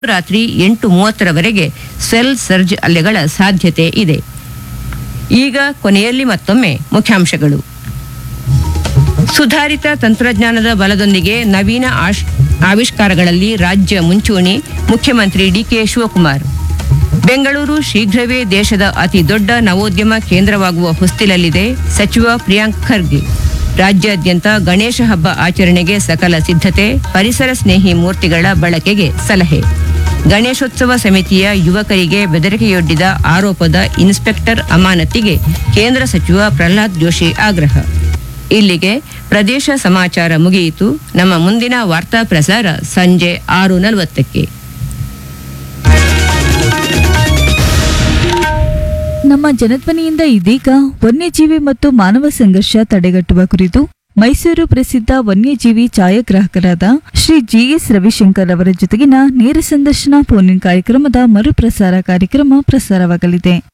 ರಾತ್ರಿ ಎಂಟು ಮೂವತ್ತರವರೆಗೆ ಸೆಲ್ ಸರ್ಜ್ ಅಲೆಗಳ ಸಾಧ್ಯತೆ ಇದೆ ಈಗ ಕೊನೆಯಲ್ಲಿ ಮತ್ತೊಮ್ಮೆ ಮುಖ್ಯಾಂಶಗಳು ಸುಧಾರಿತ ತಂತ್ರಜ್ಞಾನದ ಬಲದೊಂದಿಗೆ ನವೀನ ಆಶ್- ಆವಿಷ್ಕಾರಗಳಲ್ಲಿ ರಾಜ್ಯ ಮುಂಚೂಣಿ ಮುಖ್ಯಮಂತ್ರಿ ಡಿಕೆ ಶಿವಕುಮಾರ್ ಬೆಂಗಳೂರು ಶೀಘ್ರವೇ ದೇಶದ ಅತಿ ದೊಡ್ಡ ನವೋದ್ಯಮ ಕೇಂದ್ರವಾಗುವ ಹೊಸ್ತಿಲಲ್ಲಿದೆ ಸಚಿವ ಪ್ರಿಯಾಂಕ್ ಖರ್ಗೆ ರಾಜ್ಯಾದ್ಯಂತ ಗಣೇಶ ಹಬ್ಬ ಆಚರಣೆಗೆ ಸಕಲ ಸಿದ್ಧತೆ ಪರಿಸರ ಸ್ನೇಹಿ ಮೂರ್ತಿಗಳ ಬಳಕೆಗೆ ಸಲಹೆ ಗಣೇಶೋತ್ಸವ ಸಮಿತಿಯ ಯುವಕರಿಗೆ ಬೆದರಿಕೆಯೊಡ್ಡಿದ ಆರೋಪದ ಇನ್ಸ್ಪೆಕ್ಟರ್ ಅಮಾನತಿಗೆ ಕೇಂದ್ರ ಸಚಿವ ಪ್ರಹ್ಲಾದ್ ಜೋಶಿ ಆಗ್ರಹ ಇಲ್ಲಿಗೆ ಪ್ರದೇಶ ಸಮಾಚಾರ ಮುಗಿಯಿತು ನಮ್ಮ ಮುಂದಿನ ವಾರ್ತಾ ಪ್ರಸಾರ ಸಂಜೆ ಆರು ನಲವತ್ತಕ್ಕೆ ನಮ್ಮ ಜನಧ್ವನಿಯಿಂದ ಇದೀಗ ವನ್ಯಜೀವಿ ಮತ್ತು ಮಾನವ ಸಂಘರ್ಷ ತಡೆಗಟ್ಟುವ ಕುರಿತು ಮೈಸೂರು ಪ್ರಸಿದ್ಧ ವನ್ಯಜೀವಿ ಛಾಯಾಗ್ರಾಹಕರಾದ ಶ್ರೀ ಜಿಎಸ್ ರವಿಶಂಕರ್ ಅವರ ಜೊತೆಗಿನ ನೇರ ಸಂದರ್ಶನ ಫೋನ್ ಕಾರ್ಯಕ್ರಮದ ಮರುಪ್ರಸಾರ ಕಾರ್ಯಕ್ರಮ ಪ್ರಸಾರವಾಗಲಿದೆ